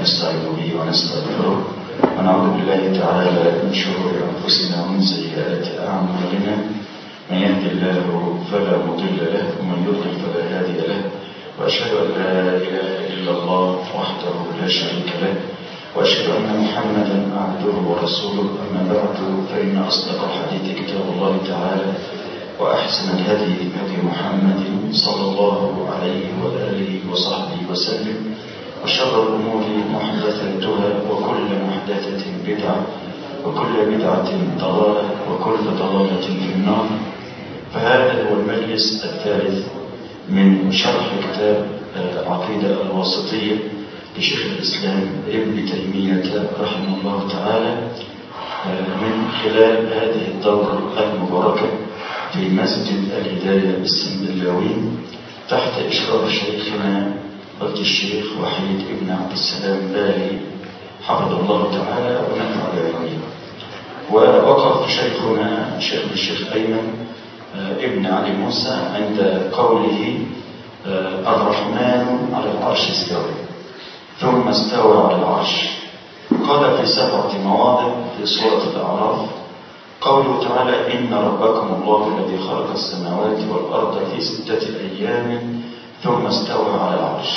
ونستعين به ونستغفره ونعوذ بالله تعالى من شرور أنفسنا ومن سيئات أعمالنا من يهد الله فلا مضل له ومن يضلل فلا هادي له وأشهد أن لا إله إلا الله وحده لا شريك له وأشهد أن محمدا عبده ورسوله أما بعد فإن أصدق الحديث كتاب الله تعالى وأحسن الهدي هدي محمد صلى الله عليه وآله وصحبه وسلم وشر الأمور محدثاتها وكل محدثة بدعة وكل بدعة ضلالة وكل ضلالة في النار فهذا هو المجلس الثالث من شرح كتاب عقيدة الواسطية لشيخ الإسلام ابن تيمية رحمه الله تعالى من خلال هذه الدورة المباركة في مسجد الهداية السنبلاوي تحت إشراف شيخنا فضل الشيخ وحيد ابن عبد السلام بالي حفظه الله تعالى ونفع بعلمه ووقف شيخنا شيخ الشيخ أيمن ابن علي موسى عند قوله الرحمن على العرش استوى ثم استوى على العرش قال في سبعة مواضع في سورة الأعراف قوله تعالى إن ربكم الله الذي خلق السماوات والأرض في ستة أيام ثم استوى على العرش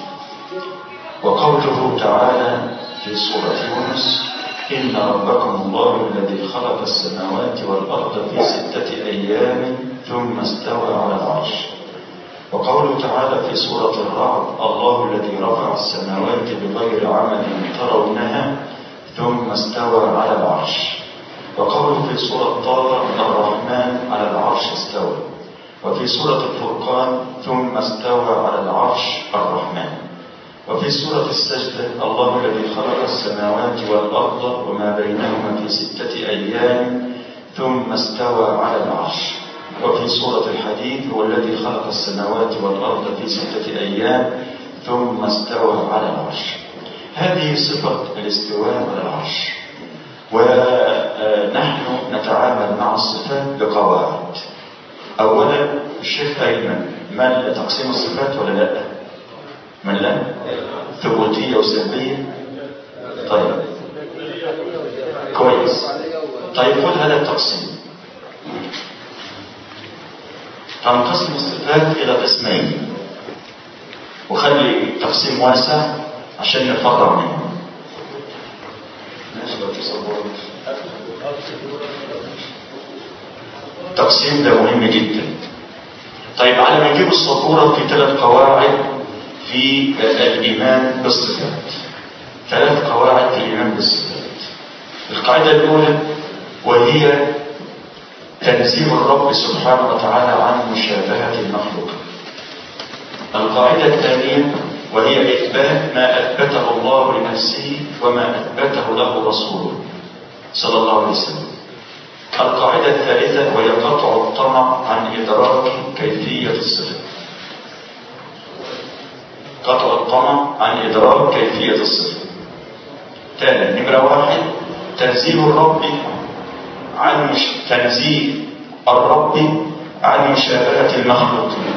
وقوله تعالى في سورة يونس إن ربكم الله الذي خلق السماوات والأرض في ستة أيام ثم استوى على العرش وقوله تعالى في سورة الرعد الله الذي رفع السماوات بغير عمل ترونها ثم استوى على العرش وقوله في سورة طه الرحمن على العرش استوى وفي سورة الفرقان ثم استوى على العرش الرحمن وفي سورة السجدة الله الذي خلق السماوات والأرض وما بينهما في ستة أيام ثم استوى على العرش وفي سورة الحديد هو الذي خلق السماوات والأرض في ستة أيام ثم استوى على العرش هذه صفة الاستواء على العرش ونحن نتعامل مع الصفات بقواعد أولا الشيخ أيمن من تقسيم الصفات ولا لا من لا ثبوتية وسلبية طيب كويس طيب خذ هذا التقسيم تنقسم الصفات إلى قسمين وخلي تقسيم واسع عشان نفرع منه التقسيم ده مهم جدا طيب على ما نجيب السطورة في ثلاث قواعد في الإيمان بالصفات ثلاث قواعد في الإيمان بالصفات القاعدة الأولى وهي تنزيه الرب سبحانه وتعالى عن مشابهة المخلوق القاعدة الثانية وهي إثبات ما أثبته الله لنفسه وما أثبته له رسوله صلى الله عليه وسلم القاعدة الثالثة وهي قطع الطمع عن إدراك كيفية الصفة قطع الطمع عن إدراك كيفية الصفة ثانيا نمرة واحد تنزيه الرب عن مش... تنزيه الرب عن مشابهة المخلوقين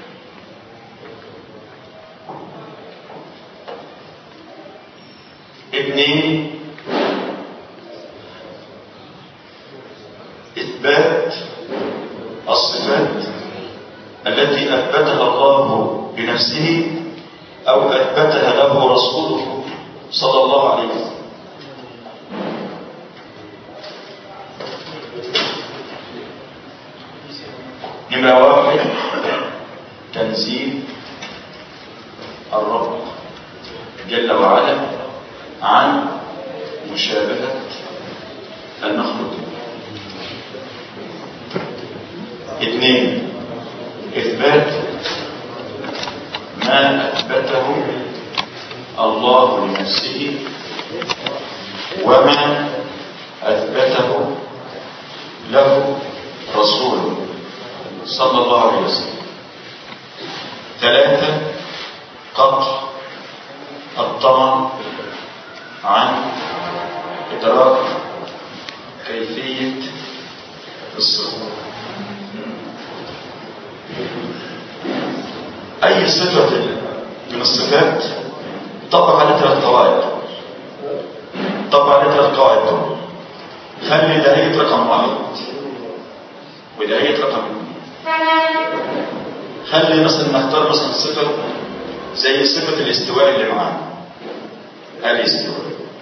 اثنين إثبات الصفات التي أثبتها الله بنفسه أو أثبتها له رسوله صلى الله عليه وسلم نمرة واحد تنزيه الرب جل وعلا عن مشابهة المخلوقين اثنين اثبات ما اثبته الله لنفسه وما اثبته له رسوله صلى الله عليه وسلم ثلاثة قطع الطمع عن إدراك كيفية الصفة أي صفة من الصفات طبق على ثلاث قواعد طبق على ثلاث قواعد دول خلي دهية رقم واحد ودهية رقم اثنين خلي مثلا نختار مثلا صفة زي صفة الاستواء اللي معانا الاستواء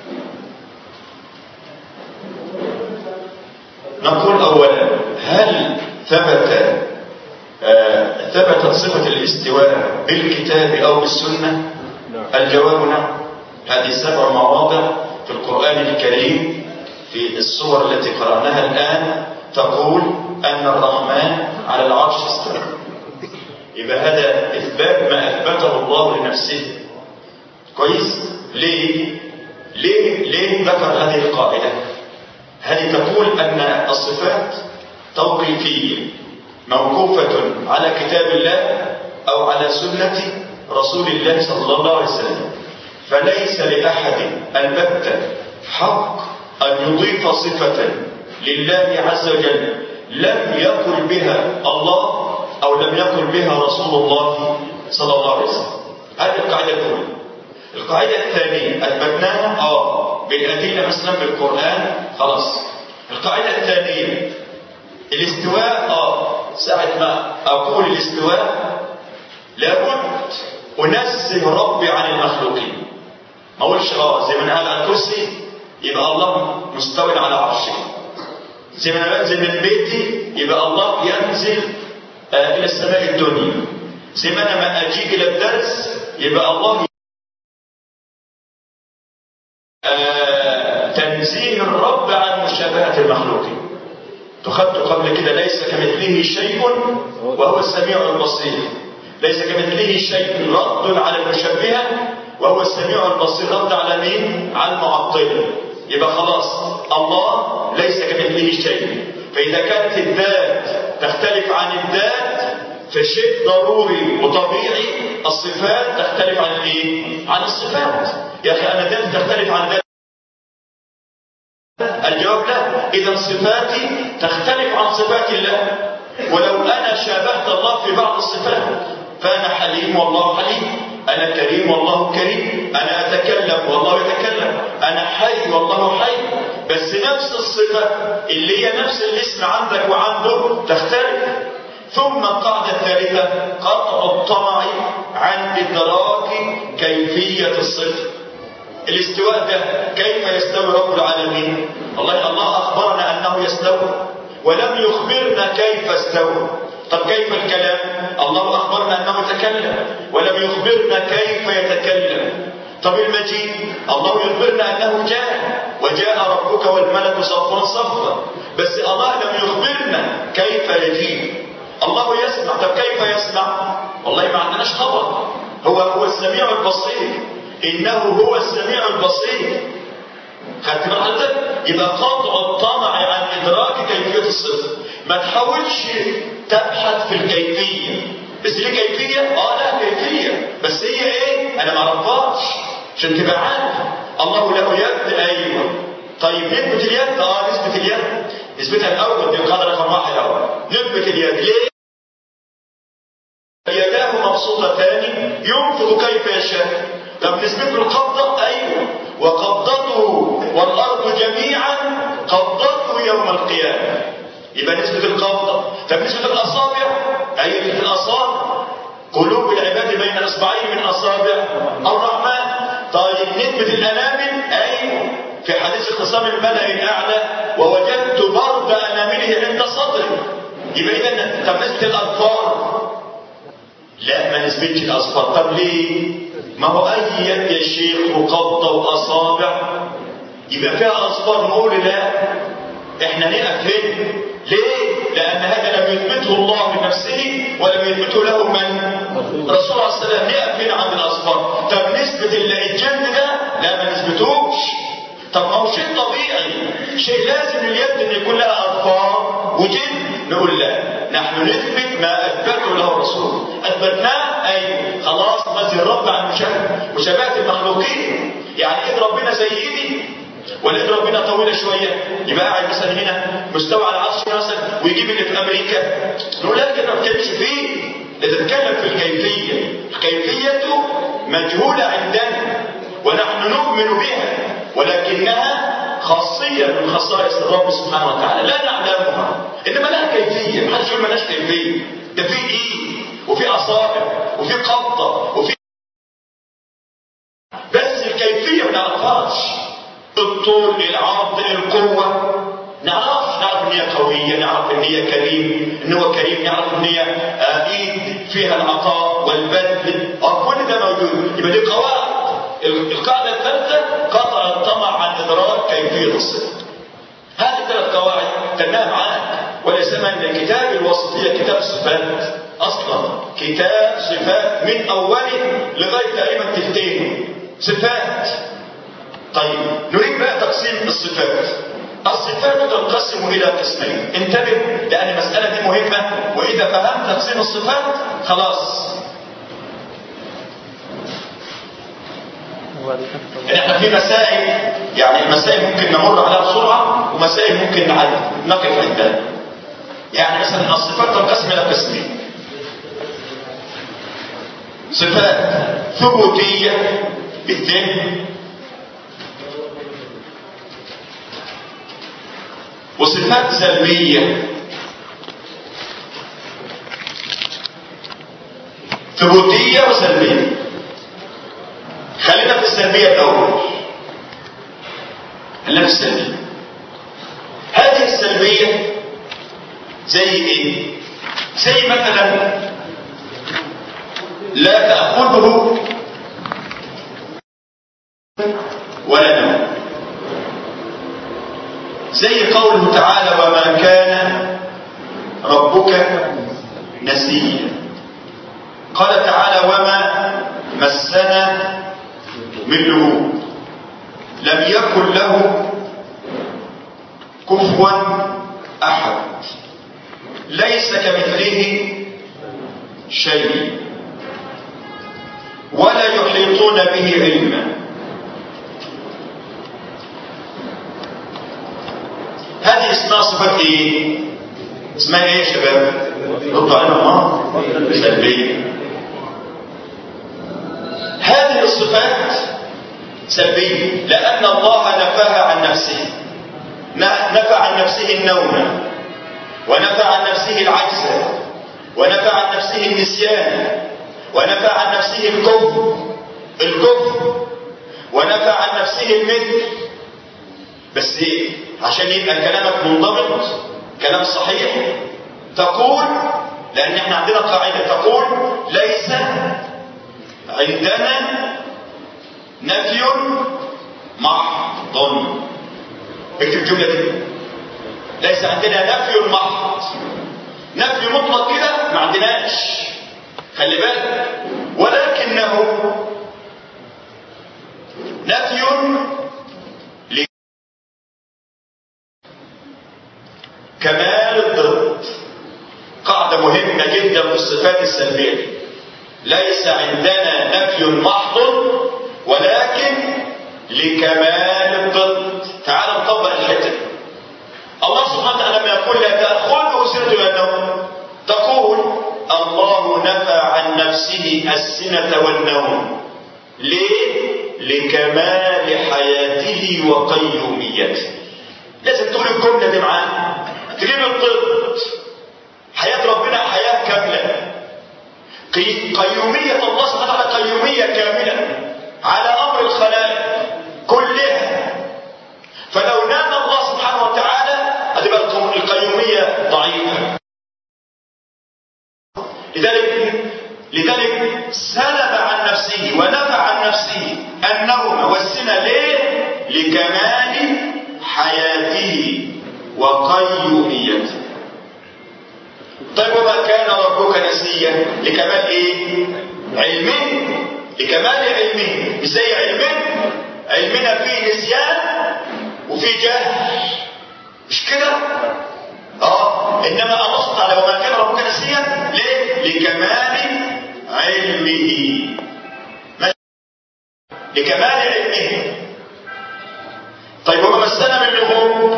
نقول اولا هل ثبت آه ثبتت صفة الاستواء بالكتاب او بالسنة الجواب نعم هذه سبع مواضع في القرآن الكريم في الصور التي قرأناها الآن تقول أن الرحمن على العرش استوى يبقى هذا إثبات ما أثبته الله لنفسه كويس ليه ليه ليه ذكر هذه القاعدة هذه تقول أن الصفات توقيفية موقوفة على كتاب الله أو على سنة رسول الله صلى الله عليه وسلم فليس لأحد البتة حق أن يضيف صفة لله عز وجل لم يقل بها الله أو لم يقل بها رسول الله صلى الله عليه وسلم هذه القاعدة الأولى القاعدة الثانية أثبتناها آه بالأدلة مثلا بالقرآن خلاص القاعدة الثانية الاستواء آه ساعة ما أقول الاستواء لابد أنزه ربي عن المخلوقين ما أقولش آه زي ما قال على الكرسي يبقى الله مستوي على عرشه زي ما انا بنزل من بيتي يبقى الله ينزل آه الى السماء الدنيا زي ما انا ما اجي الى الدرس يبقى الله آه تنزيه الرب عن مشابهه المخلوقين تخدت قبل كده ليس كمثله شيء وهو السميع البصير ليس كمثله شيء رد على المشبهه وهو السميع البصير رد على مين على المعطله يبقى خلاص الله ليس كمثله شيء فإذا كانت الذات تختلف عن الذات فشيء ضروري وطبيعي الصفات تختلف عن الايه؟ عن الصفات يا أخي أنا ذاتي تختلف عن ذات الجواب لا إذا صفاتي تختلف عن صفات الله ولو أنا شابهت الله في بعض الصفات فأنا حليم والله حليم أنا كريم والله كريم أنا أتكلم والله يتكلم أنا حي والله حي بس نفس الصفة اللي هي نفس الاسم عندك وعنده تختلف ثم القاعدة الثالثة قطع الطمع عن إدراك كيفية الصفة الاستواء ده كيف يستوي رب العالمين والله الله أخبرنا أنه يستوي ولم يخبرنا كيف استوى طب كيف الكلام الله أخبرنا أنه تكلم ولم يخبرنا كيف يتكلم طب المجيء الله يخبرنا أنه جاء وجاء ربك والملك صفا صفا بس الله لم يخبرنا كيف يجيء الله يسمع طب كيف يسمع والله ما عندناش خبر هو هو السميع البصير إنه هو السميع البصير خدت بال حضرتك يبقى قطع الطمع عن ادراك كيفيه الصفه ما تحاولش تبحث في الكيفيه بس ليه كيفيه اه لا كيفيه بس هي ايه انا ما اعرفهاش عشان تبقى عارف الله له يد ايوه طيب نثبت اليد اه نثبت اليد نثبتها الاول دي القاعده رقم واحد الاول نثبت اليد ليه يداه مبسوطتان ينفق كيف يشاء طب نثبت له القبضه ايوه وقبضته والأرض جميعا قبضته يوم القيامة يبقى نسبة القبضة طب نسبة الأصابع أي في الأصابع قلوب العباد بين إصبعين من أصابع الرحمن طيب نسبة الأنامل أيوه في حديث اختصام الملأ الأعلى ووجدت برد أنامله عند صدري يبقى إذا طب نسبة الأظفار لا ما نثبتش الأصفار طب ليه ما هو أي يد يا شيخ وقبضة وأصابع يبقى فيها أصفار نقول لا احنا نقف هنا ليه لأن هذا لم يثبته الله لنفسه ولم يثبته له من رسول الله صلى الله عليه وسلم نقف هنا عند الأصفار طب نثبت الجلد ده لا ما نثبتوش طب ما هو شيء طبيعي شيء لازم اليد ان يكون لها اظفار وجلد نقول لا نحن نثبت ما اثبته له الرسول اثبتناه اي خلاص نزل الرب عن مشابهه المخلوقين يعني ايد ربنا زي ايدي ولا ايد ربنا طويله شويه يبقى قاعد مثلا هنا مستوى على العرش مثلا ويجيب اللي في امريكا نقول لا كده ما بتكلمش فيه تتكلم في الكيفيه الكيفيه مجهوله عندنا ونحن نؤمن بها ولكنها خاصية من خصائص الرب سبحانه وتعالى لا نعلمها إنما لها كيفية محدش يقول مالهاش كيفية ده في إيد وفي أصابع وفي قبضة وفي بس الكيفية ما نعرفهاش الطول العرض القوة نعرف نعرف ان هي قوية نعرف ان هي كريم ان هو كريم نعرف ان هي ايد فيها العطاء والبذل كل ده موجود يبقى دي قواعد القاعدة الثالثة قطع الطمع عن ادراك كيفية الصدق هذه ثلاث قواعد تنام عنها ولا سمى ان الكتاب الوسطية كتاب صفات اصلا كتاب صفات من اوله لغاية تقريبا تلتين صفات طيب نريد بقى تقسيم الصفات الصفات تنقسم الى قسمين انتبه لان المساله دي مهمه واذا فهمت تقسيم الصفات خلاص احنا في مسائل يعني مسائل ممكن نمر عليها بسرعه ومسائل ممكن نقف عندها يعني مثلا الصفات تنقسم الى قسمين صفات ثبوتيه بالذهن وصفات سلبية ثبوتية وسلبية خلينا في السلبية الأول خلينا في السلبية هذه السلبية زي ايه زي مثلا لا تأخذه ولا نوم زي قوله تعالى وما كان ربك نسيا قال تعالى وما مسنا من لغوب لم يكن له كفوا احد ليس كمثله شيء ولا يحيطون به علما هذه اسمها صفات ايه اسمها ايه يا شباب ردوا علينا الله سلبيه هذه الصفات سلبيه لان الله نفاها عن نفسه نفى عن نفسه النوم ونفى عن نفسه العجز ونفى عن نفسه النسيان ونفى عن نفسه الكفر الكفر ونفى عن نفسه المثل بس ايه عشان يبقى كلامك منضبط كلام صحيح تقول لان احنا عندنا قاعده تقول ليس عندنا نفي محض اكتب الجمله دي ليس عندنا نفي محض نفي مطلق كده ما عندناش خلي بالك ولكنه نفي كمال الضد قاعدة مهمة جدا في الصفات السلبية دي ليس عندنا نفي محض ولكن لكمال الضد تعال نطبق الحتة دي الله سبحانه وتعالى لما يقول لا تأخذه سنة ولا نوم تقول الله نفى عن نفسه السنة والنوم ليه؟ لكمال حياته وقيوميته لازم تقول الجملة دي معانا تجيب الضد حياة ربنا حياة كاملة قيومية الله سبحانه وتعالى قيومية كاملة على أمر الخلائق كلها فلو نام الله سبحانه وتعالى هتبقى القيومية ضعيفة لذلك لذلك سلب عن نفسه ونفى عن نفسه النوم والسنة ليه؟ لكمال حياته وقيوميته طيب وما كان ربك نسيا لكمال ايه علمه لكمال علمه ازاي علمه علمنا فيه نسيان وفيه جهل مش كده اه انما الله سبحانه وما كان ربك نسيا ليه لكمال علمه لكمال علمه طيب وما مسنا من لغوب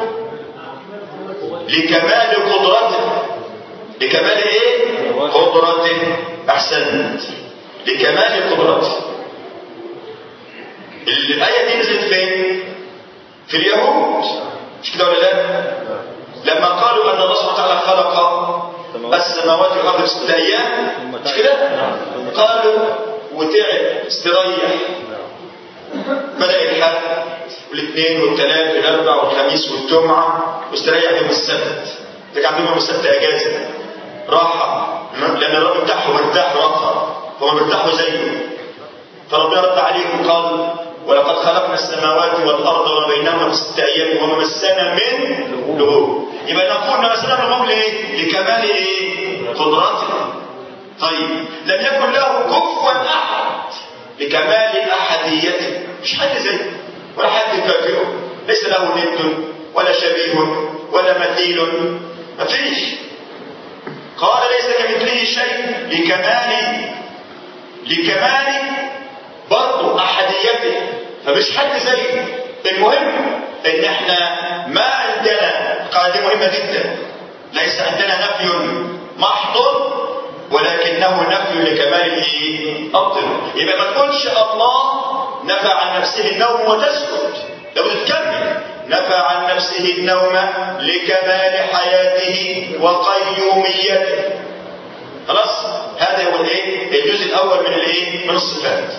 لكمال قدرته لكمال ايه قدرته احسنت لكمال قدرته الآية دي نزلت فين؟ في اليهود مش كده ولا لا؟ لما قالوا أن الله سبحانه وتعالى خلق السماوات والأرض في ستة أيام مش كده؟ قالوا وتعب استريح بدأ الحد والاثنين والثلاث والاربع والخميس والجمعة واستريح يوم السبت ده كان عندهم يوم السبت اجازة راحة لأن الرب بتاعهم مرتاح راحة هو مرتاحوا زيه فربنا رد عليهم وقال ولقد خلقنا السماوات والأرض وما بينهما في ستة أيام وما مسنا من لغوب يبقى نقول ما مسنا من لغوب لإيه؟ لكمال إيه؟ قدرته طيب لم يكن له كفوا أحد لكمال أحديته مش حد زيه ولا حد يكافئه ليس له ند ولا شبيه ولا مثيل مفيش قال ليس كمثله شيء لكمال لكمال برضه احديته فمش حد زيه المهم ان احنا ما عندنا القاعده دي مهمه جدا ليس عندنا نفي محض ولكنه نفي لكمال الايه الطب يبقى ما تقولش الله نفى عن نفسه النوم وتسكت لو تكمل نفى عن نفسه النوم لكمال حياته وقيوميته خلاص هذا هو الايه الجزء الاول من الايه من الصفات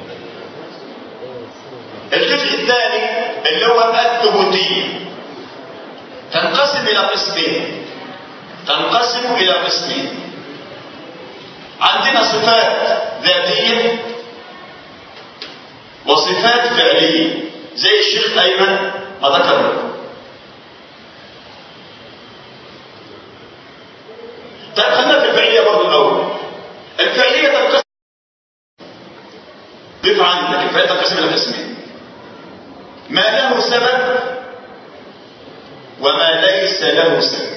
الجزء الثاني اللي هو الثبوتيه تنقسم الى قسمين تنقسم الى قسمين عندنا صفات ذاتيه وصفات فعليه زي الشيخ ايمن ما ذكر لكم طيب خلينا في الفعليه برضه الاول الفعليه تنقسم ضيف عندك الفعليه تنقسم الى قسمين ما له سبب وما ليس له سبب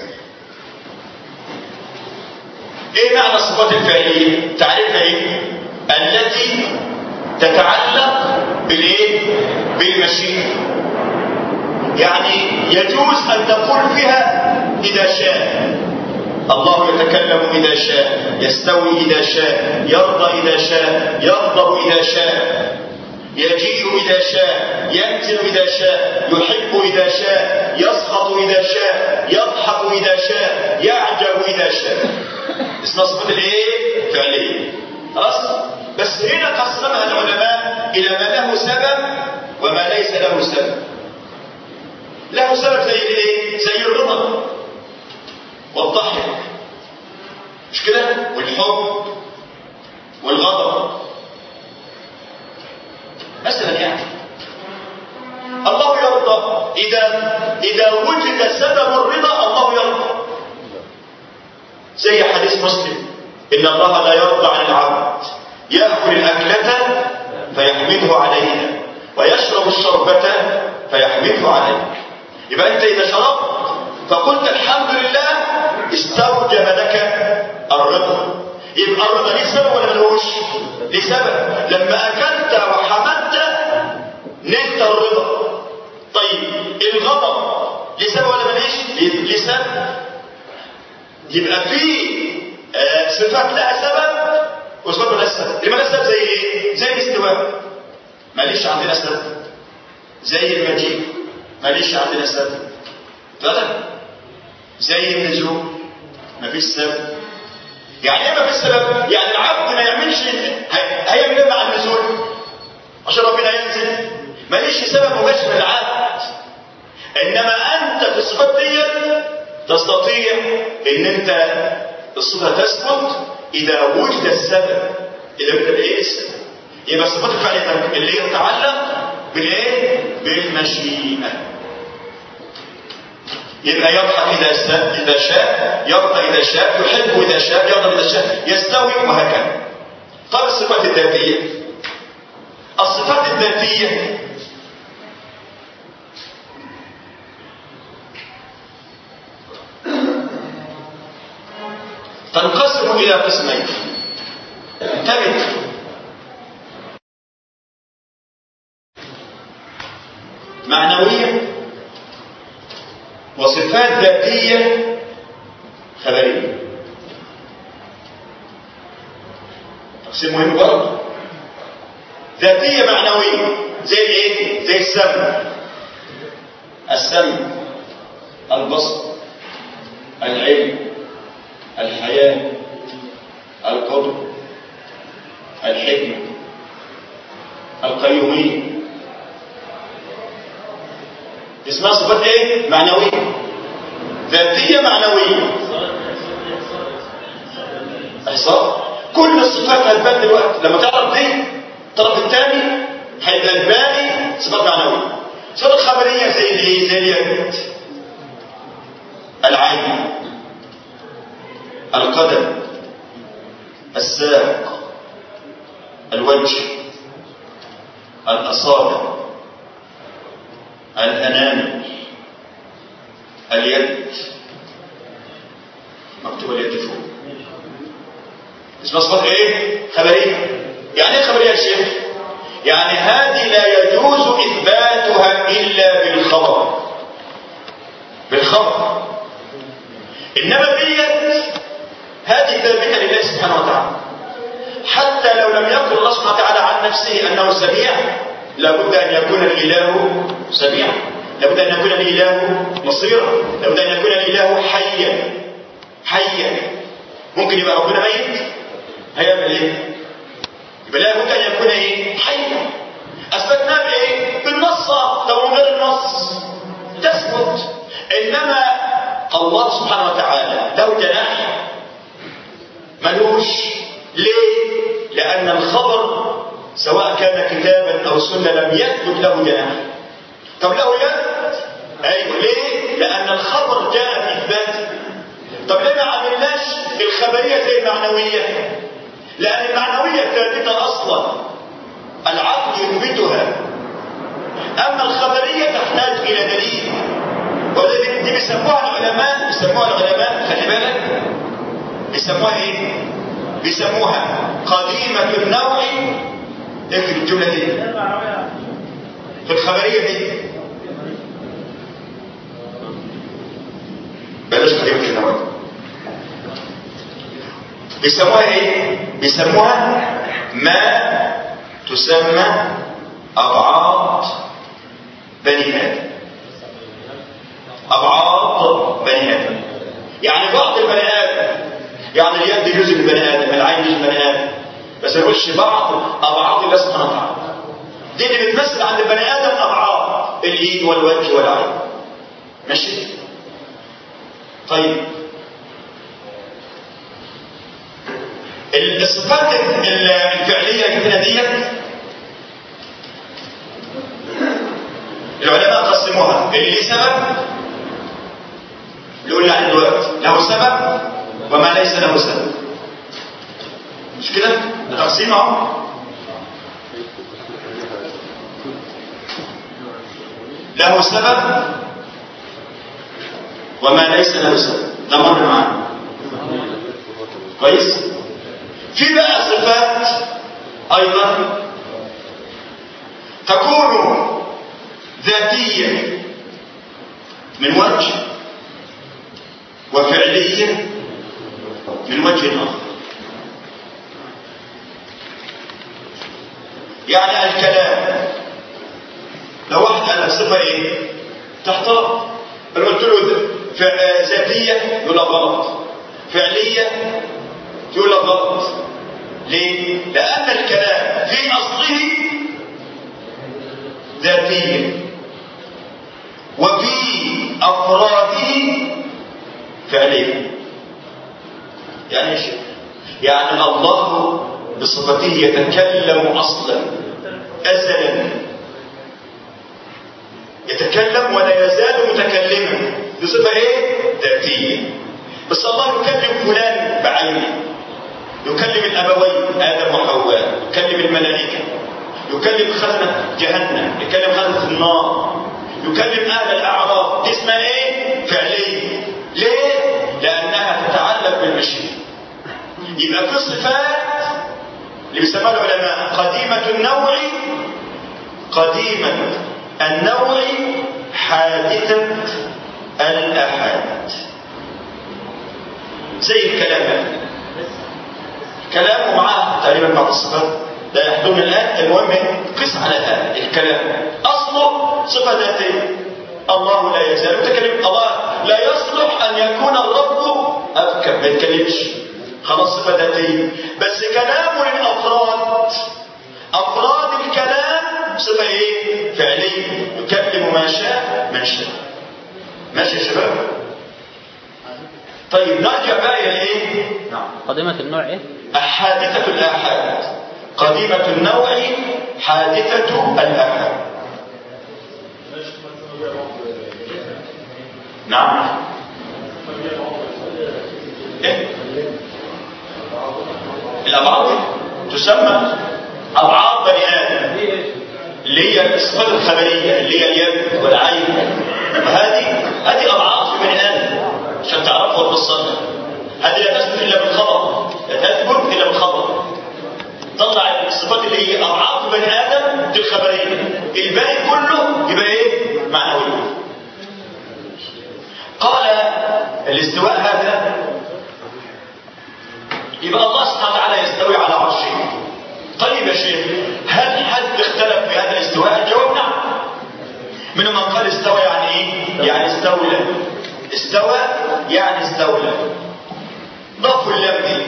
ايه معنى الصفات الفعليه تعريفها ايه التي تتعلق بالايه بالمشيئه يعني يجوز ان تقول فيها اذا شاء الله يتكلم إذا شاء يستوي إذا شاء يرضى إذا شاء يغضب إذا شاء يجيء إذا شاء ينزل إذا شاء يحب إذا شاء يسخط إذا شاء يضحك إذا شاء يعجب إذا شاء اسمها صفات الايه فعليه خلاص بس هنا قسمها العلماء إلى ما له سبب وما ليس له سبب له سبب زي الايه زي الرضا والضحك مش كده والحب والغضب مثلا يعني الله يرضى اذا اذا وجد سبب الرضا الله يرضى زي حديث مسلم ان الله لا يرضى عن العبد ياكل الاكله فيحمده عليها ويشرب الشربه فيحمده عليها يبقى انت اذا شربت فقلت الحمد لله استوجب لك الرضا يبقى الرضا ليه سبب ولا ملوش؟ ليه سبب لما اكلت وحمدت نلت الرضا طيب الغضب ليه سبب ولا مليش؟ ليه سبب يبقى في آه صفات لها سبب وصفات مالهاش سبب ليه مالهاش سبب زي ايه؟ زي الاستواء ماليش عندنا سبب زي المجيء ماليش عندنا سبب ثلاثة زي النزول مفيش سبب يعني ايه مفيش سبب يعني العبد ما يعملش هيعمل ايه مع النزول عشان ربنا ينزل ماليش سبب مباشر للعبد انما انت في الصفات دي تستطيع ان انت الصفه تثبت اذا وجد السبب اذا وجد ايه السبب يبقى الصفات الفعليه اللي هي تتعلق بالايه بالمشيئه يبقى يضحك إذا إذا شاء يرضى إذا شاء يحب إذا شاء يغضب إذا شاء يستوي وهكذا طب الصفات الذاتية الصفات الذاتية تنقسم إلى قسمين انتبه معنوية وصفات ذاتية خبرية تقسيم مهم برضه ذاتية معنوية زي الايه زي السمع السمع البصر العلم الحياة القدر الحكمة القيومية اسمها صفات ايه معنوية ذاتية معنوية احصاء كل الصفات هتبان دلوقتي لما تعرف دي الطرف الثاني هيبقى الباقي صفات معنوية صفات خبرية زي الايه زي اليد العين القدم الساق الوجه الأصابع الأنامل اليد مكتوب اليد فوق اسمها صفات ايه خبريه يعني ايه خبريه يا شيخ يعني هذه لا يجوز اثباتها الا بالخبر بالخبر انما اليد هذه ثابته لله سبحانه وتعالى حتى لو لم يقل الله سبحانه وتعالى عن نفسه انه سميع لابد ان يكون الاله سميعا لابد ان يكون الاله بصيرا لابد ان يكون الاله حيا حيا ممكن يبقى ربنا ميت هيعمل ايه يبقى لابد ان يكون ايه حيا اثبتناه بايه بالنص لو من غير النص تثبت انما الله سبحانه وتعالى له جناح ملوش ليه لان الخبر سواء كان كتابا او سنه لم يثبت له جناح طب له يد ايوه ليه لان الخبر جاء في اثباته طب ليه ما عملناش الخبريه زي المعنويه لان المعنويه ثابته اصلا العقل يثبتها اما الخبريه تحتاج الى دليل ولذلك دي بيسموها العلماء بيسموها العلماء خلي بالك بيسموها ايه بيسموها قديمه النوع اكتب الجمله دي في الخبريه دي بلاش قديمه النوع بيسموها ايه بيسموها ما تسمى ابعاد بني ادم ابعاد بني ادم يعني بعض البني ادم يعني اليد جزء من البني ادم العين جزء من البني ادم بس نخش بعض ابعاد الله سبحانه وتعالى دي اللي بتمثل عند البني ادم ابعاد الايد والوجه والعين ماشي طيب الصفات الفعليه اللي هنا ديت العلماء قسموها اللي ليه سبب اللي قلنا عنه دلوقتي له سبب وما ليس له سبب مش كده ده تقسيم اهو له سبب وما ليس له سبب ده مر معانا كويس في بقى صفات ايضا تكون ذاتيه من وجه وفعليه من وجه اخر يعني الكلام لو واحد قال لك صفه ايه تحترم انا قلت له ذاتيه يقول لك غلط فعليه يقول لك غلط ليه لان الكلام في اصله ذاتيه وفي افراده فعليه يعني ايش يعني الله بصفته يتكلم اصلا ازلا يتكلم ولا يزال متكلما بصفه ايه ذاتيه بس الله يكلم فلان بعينه يكلم الابوين ادم وحواء يكلم الملائكه يكلم خزنه جهنم يكلم خزنه النار يكلم اهل الاعراف دي اسمها ايه فعليه ليه لانها تتعلق بالمشيئه يبقى في صفات اللي بيسموها العلماء قديمه النوع قديمه النوع حادثه الاحاد زي الكلام كلام ومعاه تقريبا بعض الصفات لا يحضرني الآن المهم قس على هذا الكلام أصله صفة ذاتية الله لا يزال متكلم الله لا يصلح أن يكون الرب أبكر ما يتكلمش خلاص صفة ذاتية بس كلام للأفراد أفراد الكلام صفة إيه؟ فعلية يكلم ما شاء من شاء ماشي يا شباب طيب نرجع بقى إلى إيه؟ نعم قادمة النوع ايه؟ حادثة الآحاد قديمة النوع حادثة الآحاد نعم إيه؟ الأبعاد تسمى أبعاد بني آدم اللي هي الصفات الخبرية اللي هي اليد والعين هذه هذه أبعاد في بني آدم عشان تعرفوا وتبصرها هذه لا تثبت إلا بالخبر لا تثبت إلا بالخبر طلع الصفات اللي هي أبعاد بني آدم دي الخبرية الباقي كله يبقى إيه؟ معنوي قال الاستواء هذا يبقى الله سبحانه وتعالى يستوي على عرشه طيب يا شيخ هل حد اختلف في هذا الاستواء الجواب نعم منهم من قال استوى يعني ايه يعني استولى استوى يعني استولى ضافوا اللام دي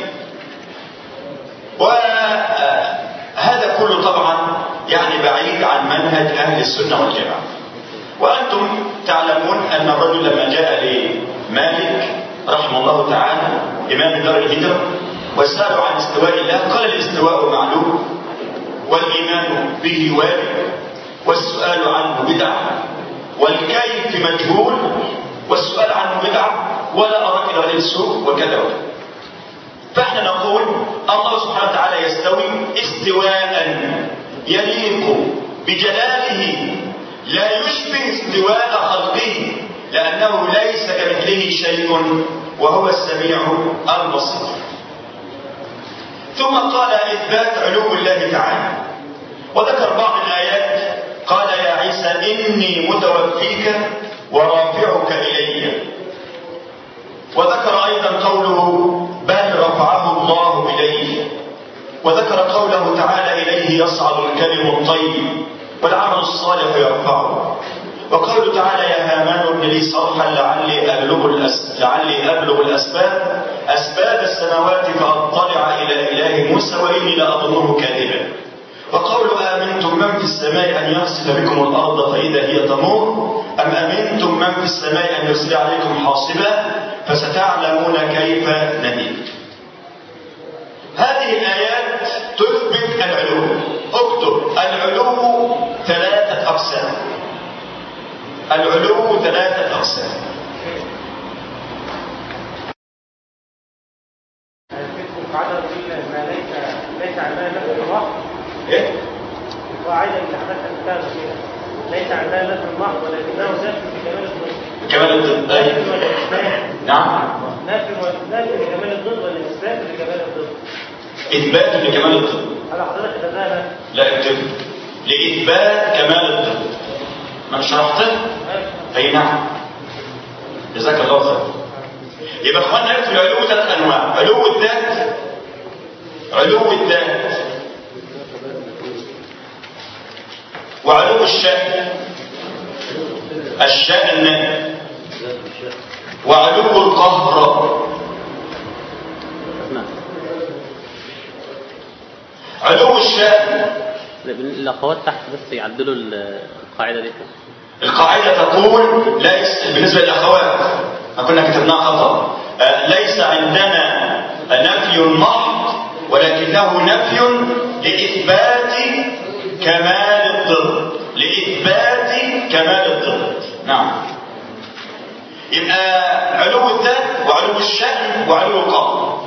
وهذا كله طبعا يعني بعيد عن منهج اهل السنه والجماعه وانتم تعلمون ان الرجل لما جاء لمالك رحمه الله تعالى امام دار الهجره وسألوا عن استواء الله قال الاستواء معلوم والإيمان به واجب والسؤال عنه بدعة والكيف مجهول والسؤال عنه بدعة ولا أراك إلى غير السوء وكذا وكذا فاحنا نقول الله سبحانه وتعالى يستوي استواء يليق بجلاله لا يشبه استواء خلقه لأنه ليس كمثله شيء وهو السميع البصير ثم قال إثبات علو الله تعالى وذكر بعض الآيات قال يا عيسى إني متوفيك ورافعك إلي وذكر أيضا قوله بل رفعه الله إليه وذكر قوله تعالى إليه يصعد الكلم الطيب والعمل الصالح يرفعه وقوله تعالى يا هامان ابن لي صرحا لعلي أبلغ الأس... لعلي أبلغ الأسباب أسباب السماوات فأطلع إلى إله موسى وإني لأظنه كاذبا وقول آمنتم من في السماء أن يخسف بكم الأرض فإذا هي تمور أم أمنتم من في السماء أن يرسل عليكم حاصبا فستعلمون كيف نذير هذه الآيات تثبت العلو اكتب العلو ثلاثة أقسام العلو ثلاثة أقسام القاعدة ما ليس ليس عندنا نفس المحض إيه؟ القاعدة اللي حضرتك بتاعها فيها ليس عندنا نفس المحض ولكنه نفي بكمال الضد كمال الضد نفي أيوة. والإثبات نعم نفي و- نفي لكمال الضد والإثبات لكمال الضد إثبات لكمال الضد هل حضرتك كتبها لا اكتب لإثبات كمال الضد ما شرحته؟ أي نعم جزاك الله خير يبقى اخوانا نكتب العلو ثلاث انواع علو الذات علو الذات وعلو الشأن الشأن وعلو القهر نعم علو الشأن الأخوات تحت بس يعدلوا القاعدة دي القاعدة تقول ليس بالنسبة للأخوات ما كنا كتبناها خطأ آه، ليس عندنا نفي محض ولكنه نفي لإثبات كمال الضد لإثبات كمال الضد نعم يبقى علو الذات وعلو الشأن وعلو القهر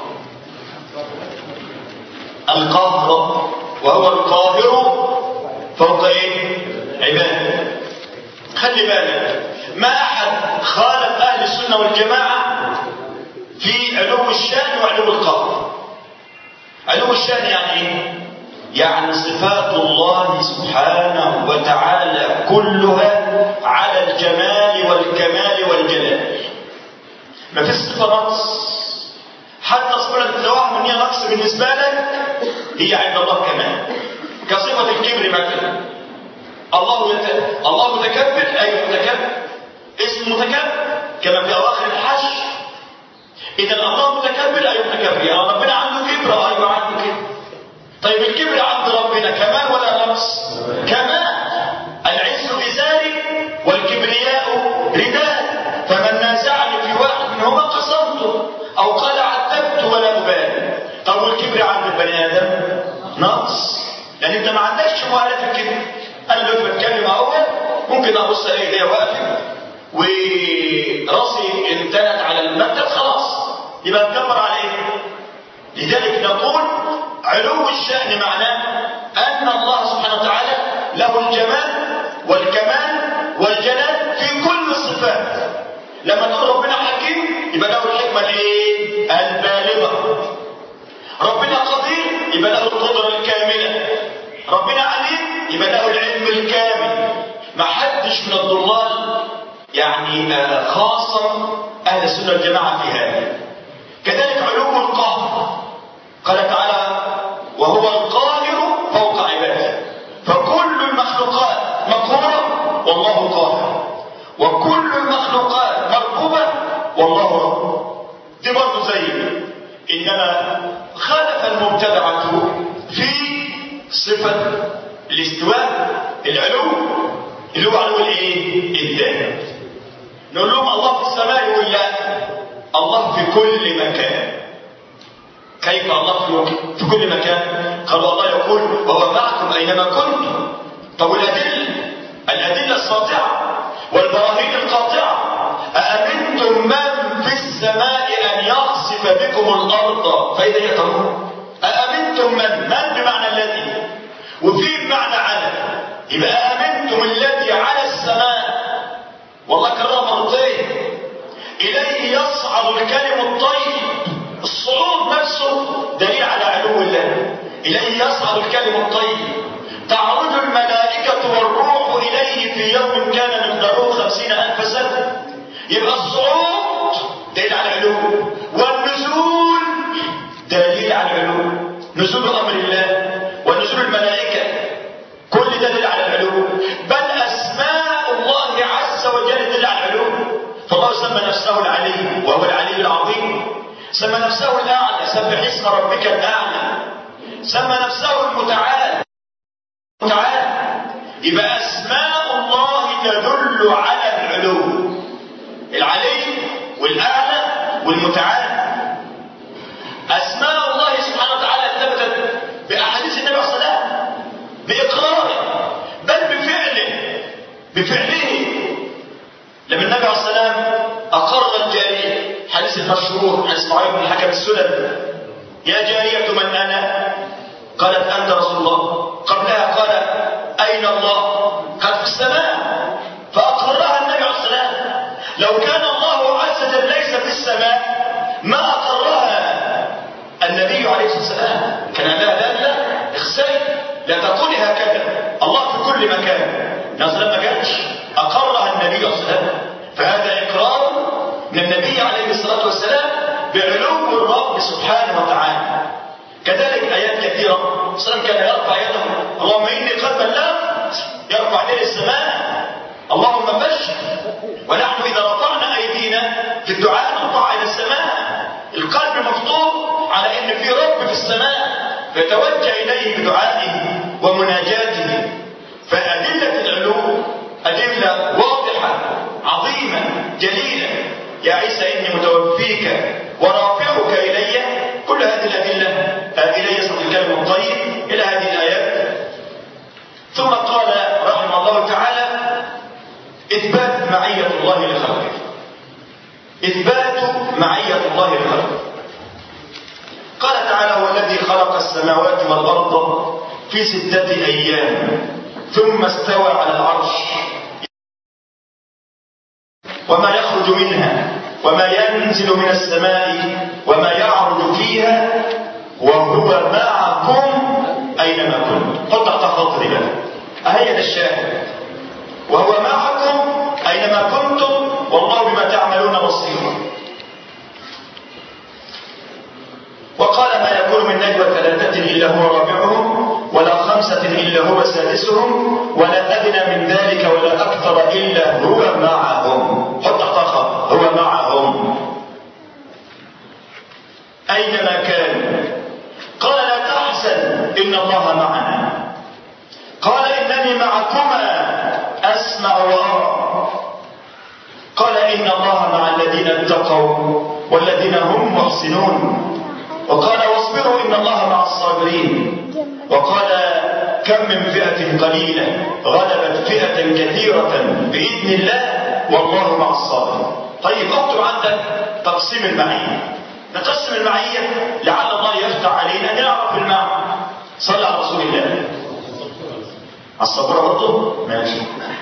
القهر وهو القاهر فوق ايه عباده خلي بالك ما احد خالف اهل السنه والجماعه في علو الشان وعلو القهر علو الشان يعني ايه يعني صفات الله سبحانه وتعالى كلها على الجمال والكمال والجلال ما فيش صفه نقص حتى صفه تتوهم ان هي نقص بالنسبه لك هي عند الله كمال كصفة الكبر مثلا الله يت... الله متكبر أي متكبر اسم متكبر كما في أواخر الحشر إذا الله متكبر أي متكبر يعني ربنا عنده كبر أيوة عنده كبر طيب الكبر عند ربنا كمال ولا نقص كمال العز إزاري والكبرياء رداء فمن نازعني في واحد منهما قصرته أو قال عذبت ولا أبالي طب والكبر عند البني آدم نقص يعني أنت ما عندكش مؤهلة في الكبر أنا دلوقتي بتكلم أول ممكن أبص ألاقي إيديا واقفة وراسي امتنت على المكتب خلاص يبقى اتكبر على إيه؟ لذلك نقول علو الشأن معناه أن الله سبحانه وتعالى له الجمال والكمال والجلال في كل الصفات لما تقول ربنا حكيم يبقى له الحكمة الايه؟ البالغة ربنا قدير يبقى له القدرة الكاملة ربنا عليم يبقى له العلم الكامل ما حدش من الضلال يعني آه، خاصة أهل السنة والجماعة في هذا كذلك علو القهر قال تعالى وهو القاهر فوق عباده فكل المخلوقات مقهورة والله قاهر وكل المخلوقات مركوبة والله رب دي برضه زي إنما خالف المبتدعة في صفة الاستواء العلو اللي هو علو الايه؟ الذات نقول لهم الله في السماء يقول لا الله في كل مكان كيف الله في, في كل مكان قالوا الله يقول وهو معكم اينما كنتم طب الادله الادله الساطعه والبراهين القاطعه أأمنتم من في السماء أن يخسف بكم الأرض فإذا هي تمر أأمنتم من من بمعنى الذي وفي بمعنى على يبقى أأمنتم الذي على السماء والله كررها مرتين إليه يصعد الكلم الطيب الصعود نفسه دليل على علو الله إليه يصعد الكلم الطيب تعرج الملائكة والروح إليه في يوم كان مقداره خمسين ألف سنة يبقى الصعود دليل على علو والنزول دليل على علو نزول أمر الله ونزول الملائكة كل ده دليل على العلو بل أسماء الله عز وجل دليل على العلو فالله سمى نفسه العلي وهو العلي العظيم سمى نفسه الأعلى سبح اسم ربك الأعلى سمى نفسه المتعال المتعال يبقى أسماء الله تدل على العلو العلي والأعلى والمتعال أسماء الله سبحانه وتعالى ثبتت بأحاديث النبي صلى الله عليه وسلم بإقراره بل بفعله بفعله لما النبي عليه السلام أقر الجارية حديث المشهور عن إسماعيل بن الحكم السلمي يا جارية من أنا قالت أنت رسول الله قبلها قال أين الله قال في السماء فأقرها النبي عليه السلام لو كان الله عز وجل ليس في السماء ما أقرها النبي عليه الصلاة والسلام كان لها لا لا اخسري لا تقولي هكذا الله في كل مكان نصر ما جاتش أقرها النبي عليه الصلاة والسلام فهذا إقرار من النبي عليه الصلاة والسلام بعلو الرب سبحانه وتعالى كذلك آيات كثيرة السلام كان يرفع يده اللهم إني قد بلغت يرفع يديه السماء اللهم بشر ونحن إذا رفعنا أيدينا في الدعاء نرفع إلى السماء القلب مفتوح على إن في رب في السماء فيتوجه إليه بدعائه ومناجاته فأدلة العلو أدلة واضحة عظيمة جليلة يا عيسى إني متوفيك ورافعك إلي كل هذه الأدلة إلي يصل الكلم الطيب إلى هذه الآيات ثم قال رحمه الله تعالى إثبات معية الله لخلقه إثبات معية الله لخلقه قال تعالى هو الذي خلق السماوات والأرض في ستة أيام ثم استوى على العرش وما يخرج منها وما ينزل من السماء وما يعرج فيها وهو معكم أينما كنتم حط تحت خط دي بقى أهي ده الشاهد وهو معكم أينما كنتم والله بما تعملون بصير وقال ما يكون من نجوى ثلاثة إلا هو رابعهم ولا خمسة إلا إلا هو سادسهم ولا أدنى من ذلك ولا أكثر إلا هو معهم حط تحتها خط هو معهم أينما كان قال لا تحزن إن الله معنا قال إنني معكما أسمع وأرى قال إن الله مع الذين اتقوا والذين هم محسنون وقال واصبروا إن الله مع الصابرين وقال كم من فئة قليلة غلبت فئة كثيرة بإذن الله والله مع الصابرين طيب اكتب عندك تقسيم المعية نقسم المعية لعل الله يفتح علينا نعرف المعنى صلى على رسول الله على الصبورة برضه ماشي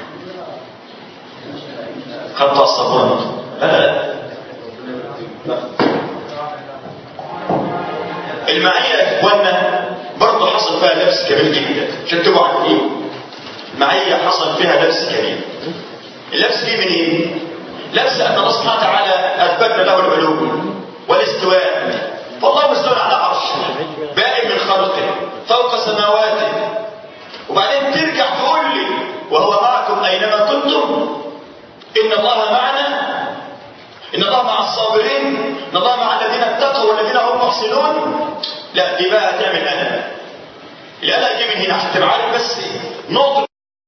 خدت على الصبورة لا لا المعية يا اخوانا برضه حصل فيها لبس كبير جدا عشان تبقوا عارفين معية حصل فيها لبس كبير اللبس دي منين؟ لبس ان الله سبحانه وتعالى اثبتنا له العلوم والاستواء فالله مستوى على عرشه بائن من خلقه فوق سماواته وبعدين ترجع تقول لي وهو معكم اينما كنتم ان الله معنا ان الله مع الصابرين ان الله مع الذين اتقوا والذين هم محسنون لا دي بقى تعمل قلق القلق دي من هنا عشان تبقى عارف بس نقطه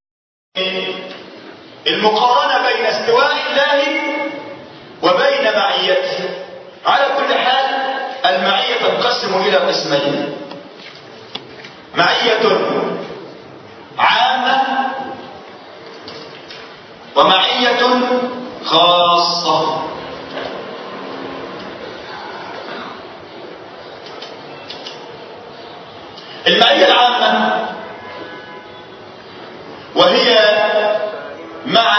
المقارنه بين استواء الله وبين معيته على كل حال المعيه تنقسم الى قسمين معيه عامه ومعيه خاصه المعية العامة وهي مع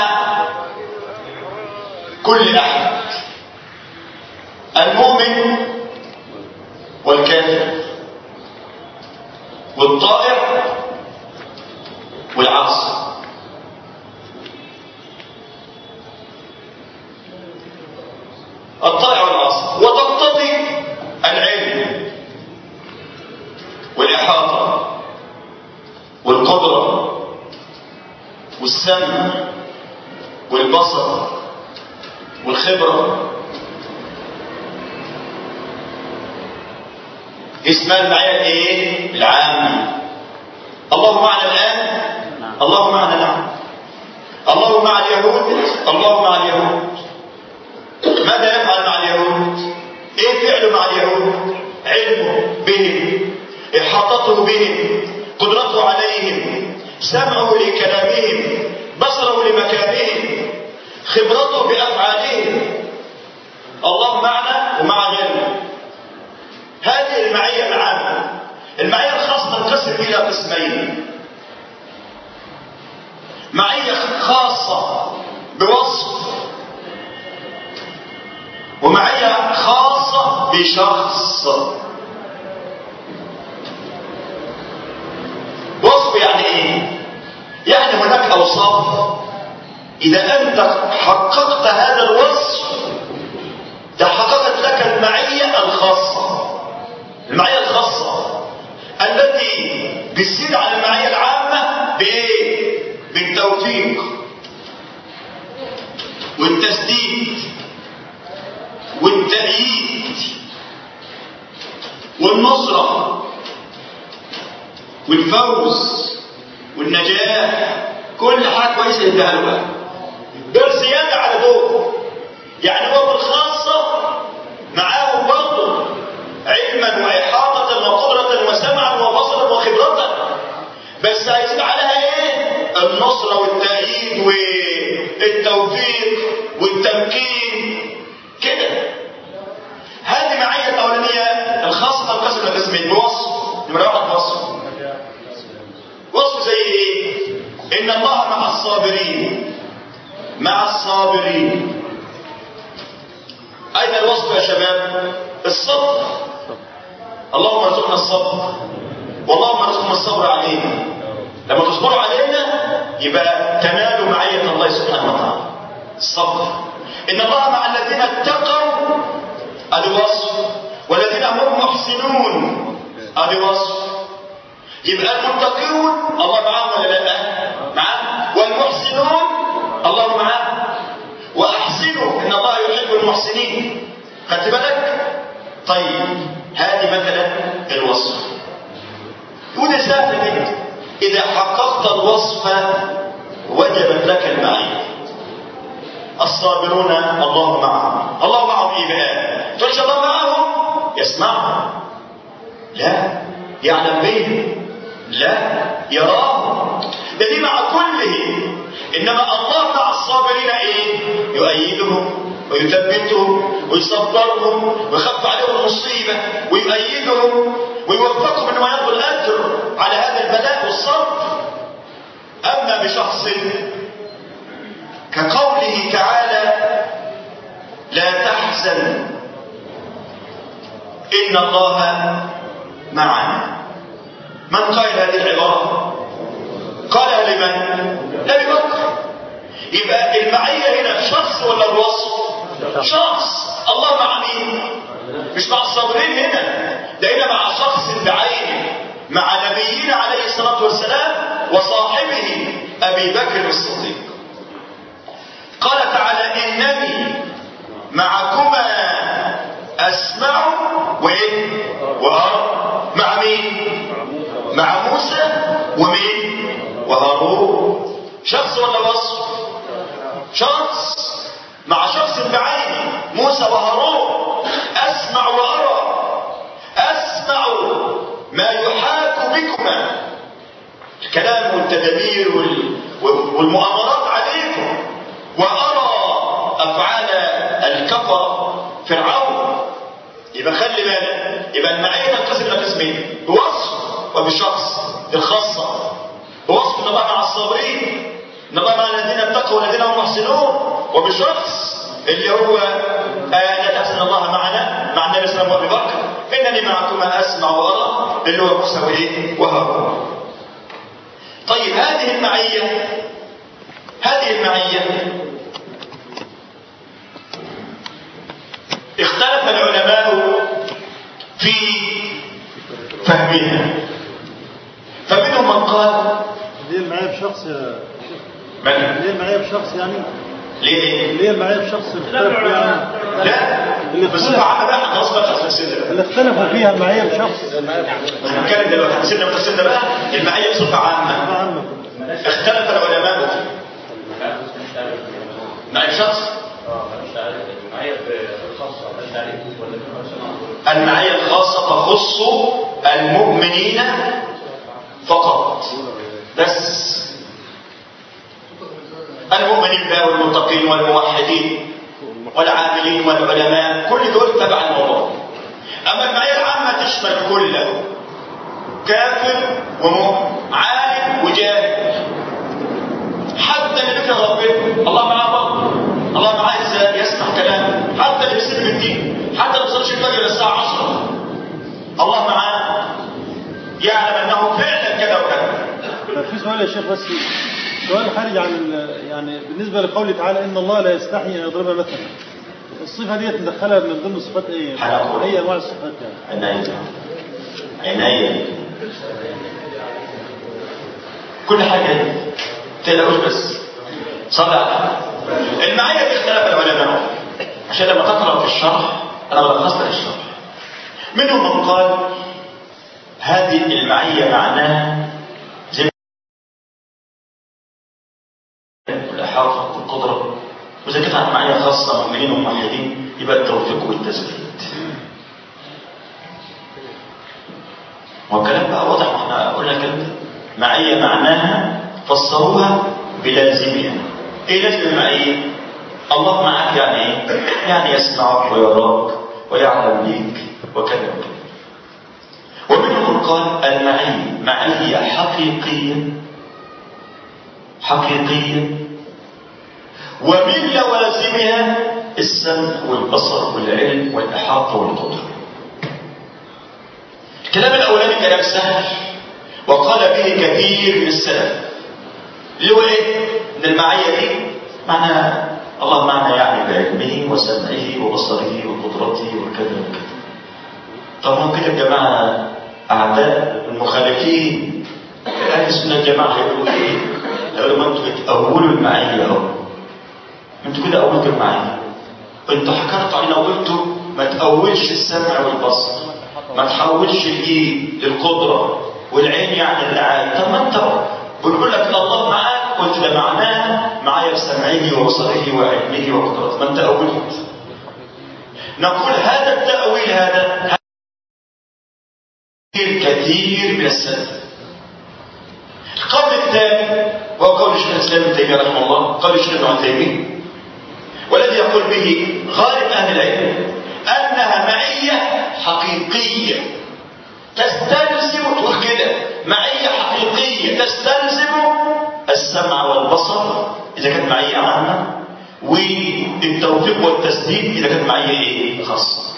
كل أحد المؤمن والكافر والطائع والعاصي الطائع والعاصي وتقتضي العلم والإحاطة والقدرة والسمع والبصر والخبرة اسمها المعية الايه؟ العامة الله معنا الآن الله معنا نعم الله مع اليهود الله مع اليهود ماذا يفعل مع اليهود ايه فعله مع اليهود علمه بهم احاطته بهم قدرته عليهم سمعه لكلامهم بصره لمكانهم خبرته بافعالهم الله معنا ومع غيرنا هذه المعيه العامه المعيه الخاصه تنقسم الى قسمين معيه خاصه بوصف ومعيه خاصه بشخص وصف يعني ايه يعني هناك اوصاف اذا انت حققت هذا الوصف تحققت لك المعية الخاصة المعية الخاصة التي بتزيد على المعية العامة بايه بالتوفيق والتسديد والتأييد والنصرة والفوز والنجاح كل حاجه كويسه يديها له دول زياده على دول يعني هو بالخاصه معاهم برضه علما واحاطه وقدره وسمعا وبصرا وخبره بس هيزيد عليها ايه النصره والتأييد والتوفيق والتمكين كده هذه معية الأولانية الخاصة تنقسم إلى قسمين بوصف نمرة واحد وصف وصف زي ايه ان الله مع الصابرين مع الصابرين اين الوصف يا شباب الصبر اللهم ارزقنا الصبر واللهم ارزقنا الصبر علينا لما تصبروا علينا يبقى تنالوا معية الله سبحانه وتعالى الصبر ان الله مع الذين اتقوا ادي وصف والذين هم محسنون ادي وصف يبقى المتقون الله معاهم ولا لا معاهم والمحسنون الله معاهم واحسنوا ان الله يحب المحسنين خدت بالك طيب هذه مثلا الوصف وده سهل جدا اذا حققت الوصف وجبت لك المعيه الصابرون الله معهم الله معهم ايه بقى تقولش الله معهم يسمعهم لا يعلم بهم لا يراهم ده دي مع كله انما الله مع الصابرين ايه يؤيدهم ويثبتهم ويصبرهم ويخف عليهم المصيبة ويؤيدهم ويوفقهم انه ياخذوا الاجر على هذا البلاء والصبر اما بشخص كقوله تعالى لا تحزن إن الله معنا من قال هذه العبارة قالها لمن لأبي بكر يبقى المعية هنا شخص ولا الوصف شخص الله مع مين مش مع الصابرين هنا ده هنا مع شخص بعينه مع نبينا عليه الصلاة والسلام وصاحبه أبي بكر الصديق قال تعالى إنني معكما أسمع وإيه وأرى مع مين مع موسى ومين وهارون شخص ولا وصف شخص مع شخص بعينه موسى وهارون أسمع وأرى أسمع ما يحاك بكما الكلام والتدابير والمؤامرات عليكم وأرى أفعال الكفر فرعون يبقى خلي بالك يبقى المعية تنقسم إلى قسمين بوصف وبشخص الخاصة بوصف إن الله مع الصابرين إن الله مع الذين اتقوا والذين هم محسنون وبشخص اللي هو آه لا تحسن الله معنا مع النبي صلى الله عليه وسلم وابي بكر انني معكما اسمع وارى اللي هو موسى وايه وهارون طيب هذه المعيه هذه المعيه اختلف العلماء في فهمها فمنهم من قال ليه المعايا بشخص يا من ليه المعايا بشخص يعني ليه ليه المعايا بشخص اختلف يعني لا اللي بس اختلف بعد بقى خلاص بقى تفسير اللي اختلفوا فيها المعايا بشخص بس هنتكلم دلوقتي هنسيبنا وتفسيرنا بقى المعيه بصفه عامه عامة اختلف العلماء فيه مع الشخص المعية الخاصة تخص المؤمنين فقط بس المؤمنين بقى والمتقين والموحدين والعاملين والعلماء كل دول تبع الموضوع أما المعية العامة تشمل كله كافر ومؤمن عالم وجاهل حتى اللي بيكره ربنا الله معاه برضه الله معاه ازاي يسمع كلامه حتى اللي بيسيب الدين حتى اللي بيصليش الفجر الساعه 10 الله معاه يعلم انه فعلا كذا وكذا طب في سؤال يا شيخ بس سؤال خارج عن ال- يعني بالنسبة لقوله تعالى إن الله لا يستحي أن يضرب مثلا الصفة دي ندخلها من ضمن صفات إيه؟ هنقول. أي أنواع الصفات يعني؟ عناية عناية كل حاجة تلاقوش بس صدق المعية دي اختلاف العلماء عشان لما تقرأ في الشرح أنا بلخص لك الشرح منهم من قال هذه المعية معناها زي الإحاطة والقدرة وإذا كانت عن معية خاصة مؤمنين وموحدين يبقى التوفيق والتسديد والكلام بقى واضح ما احنا قلنا الكلام ده معية معناها فسروها بلازمها ايه لازم المعية الله معك يعني ايه يعني يسمعك ويراك ويعلم بيك وكذا وكذا ومنهم من قال المعية معية حقيقية حقيقية ومن لوازمها السمع والبصر والعلم والإحاطة والقدرة الكلام الأولاني كلام سهل وقال به كثير من السلف اللي هو ايه؟ ان المعية دي معنى الله معنى يعني بعلمه وسمعه وبصره وقدرته وكذا وكذا طب هم كده يا جماعة أعداء المخالفين اهل السنه الجماعه هيقولوا ايه؟ هيقولوا ما انتوا بتأولوا المعيه اهو انتوا كده أولتوا المعيه انتوا حكرتوا علينا وقلتوا ما تأولش السمع والبصر ما تحولش الايد للقدره والعين يعني الرعايه طب ما انت بنقول لك الله معاك قلت ده معناه معايا بسمعه وبصره وعلمه وقدرته ما انت أولت نقول هذا التأويل هذا كثير من السلف القول الثاني وهو قول الشيخ الاسلام ابن تيميه رحمه الله قول الشيخ ابن تيميه والذي يقول به غالب اهل العلم انها معيه حقيقيه تستلزم تقول كده معيه حقيقيه تستلزم السمع والبصر اذا كانت معيه عامه والتوفيق والتسديد اذا كانت معيه ايه خاصه